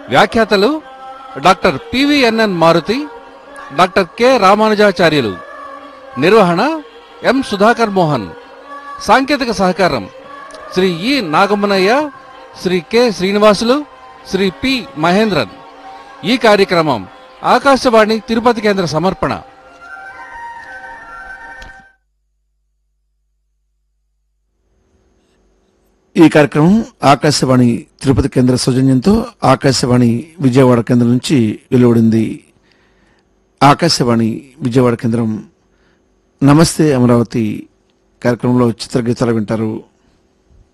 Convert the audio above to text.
వ్యాఖ్యాతలు doctor PVNN Maruthi doctor K Ramanujacharyulu నిర్వహణ M Sudhakar Mohan సాంకేతిక సహకారం Shri E Nagammanayya Shri K Srinivasulu Shri P Mahendran ఈ కార్యక్రమం ఆకాశవాణి తిరుపతి కేంద్ర సమర్పణ ఈ కార్యక్రమం ఆకాశవాణి తిరుపతి కేంద్ర సౌజన్యంతో ఆకాశవాణి విజయవాడ కేంద్రం నుంచి వెలువడింది ఆకాశవాణి విజయవాడ కేంద్రం నమస్తే అమరావతి కార్యక్రమంలో చిత్రగీతాలు వింటారు